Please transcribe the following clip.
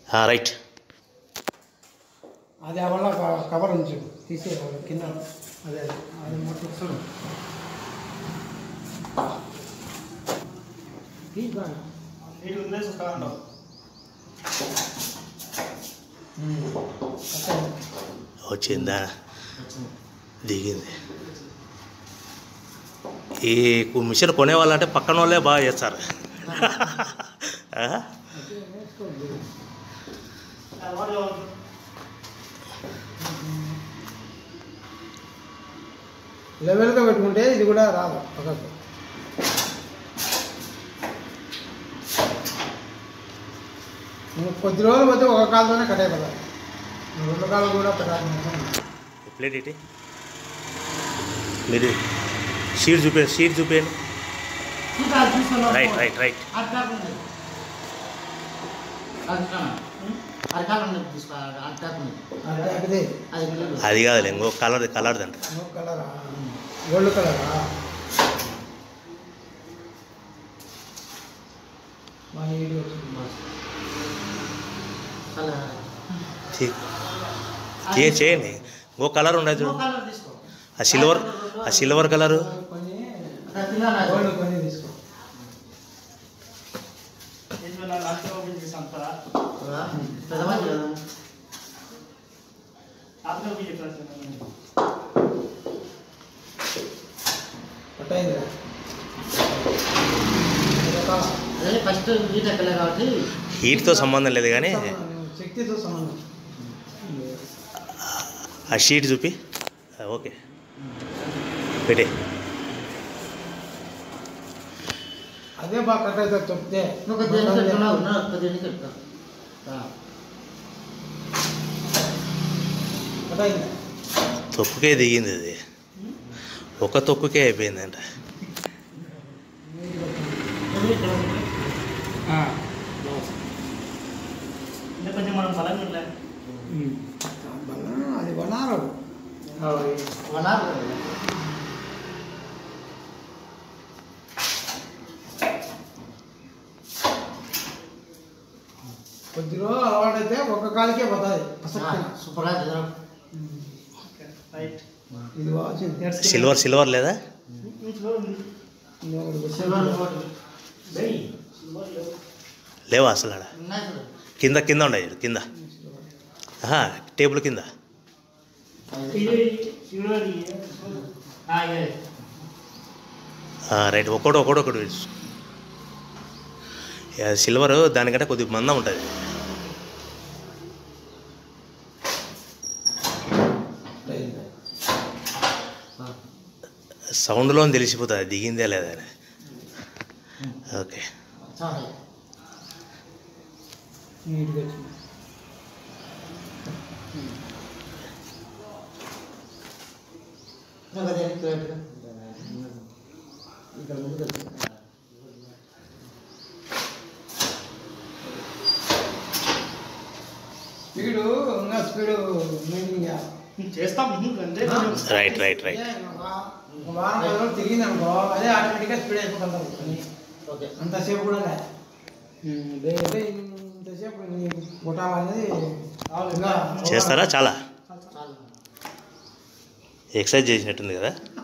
Right అది ఆ వల్ల కవర్ ఉంచు తీసే కింద అదే అది మొత్తం చూడు తీసి బాగా. ఉమ్. కట్టాలి. వచ్చిందా దిగింది ఈ కు- మిషన్ కొనేవాళ్ళంటే పక్కన వాళ్ళే బాగా చేస్తారు ఆ? లెవెల్గా పెట్టుకుంటే ఇది కూడా రాదు పక్కకు నువ్వు కొద్ది రోజులు పోతే ఒక కాలుతోనే కట్టే కదా నువ్వు రెండు కాళ్ళు కూడా పెట్టాల్సిన అవసరం లేదు. ప్లేట్ ఇటీ మీరు షీట్ చూపే షీట్ చూపేయండి రైట్ రైట్ రైట్ అంటే అదే అది కాదులే ఇంకో కలర్ కలర్ అంట నో కలరా గోల్డ్ కలరా మా వీడియో ఠీక్ ఏ చేయండి ఇంకో కలర్ ఉండదు చూడు ఆ సిల్వర్ ఆ సిల్వర్ కలరు కొన్ని గోల్డ్ కొన్ని తీసుకో కట్టయిందిరా ఫస్ట్ హీట్ ఎక్కలే కాబట్టి హీట్తో సంబంధం లేదు కానీ శక్తితో సంబంధం ఆ షీట్ చూపి ఆ, ఓకే పెట్టే అదే బాగా కట్ అవుతుంది తొక్కితే నువ్వు ఒక దేనికి పెట్టుకున్నావు నా ఒక దేనికి పెట్టుకో కట్ అయింది తొక్కుకే దిగింది అది ఒక తొక్కుకే అయిపోయిందంట కొంచెం మనం బలంగా ఉండాలి బలం అది వనారు వన్ అవర్ కొద్ది రోజులు అలవాటైతే ఒక కాలికే పోతుంది అసలు సూపర్గా చదవడం రైట్ ఇది వచ్చింది సిల్వర్ సిల్వర్ లేదా సిల్వర్ ఇంకోటి లేవా అసలు ఆడ ఉన్నాయి చూడు కింద కింద ఉన్నాయి చూడు, కింద ఆహా, టేబుల్ కింద ఇది చూడాలి ఆ, ఇదే. ఆ, రైట్ ఒకటి ఒకటి ఒకటి వేసు. యా, సిల్వర్ దానికంటే కొద్దిగా మందం ఉంటుంది ఆ. సౌండ్లో తెలిసిపోతుంది దిగిందే లేదా అని ఓకే చాలా నీట్గా వచ్చింది నువ్వు ఒక దేనికి పెట్టుకో. ఇక్కడ ముందుకు వెళ్తుంది. స్పీడు ఇంకా స్పీడు మెయింటైన్ చేస్తాం అంటే రైట్ రైట్ రైట్ ఒక వారం పది రోజులు తిరిగింది అనుకో అదే ఆటోమేటిక్గా స్పీడ్ అయిపోతుంది పని ఓకే అంతసేపు కూడా లే లేకపోతే ఇంతసేపు కొట్టాలనేది ఇంకా చేస్తారా చాలా చాలు ఎక్సర్సైజ్ చేసినట్టుంది కదా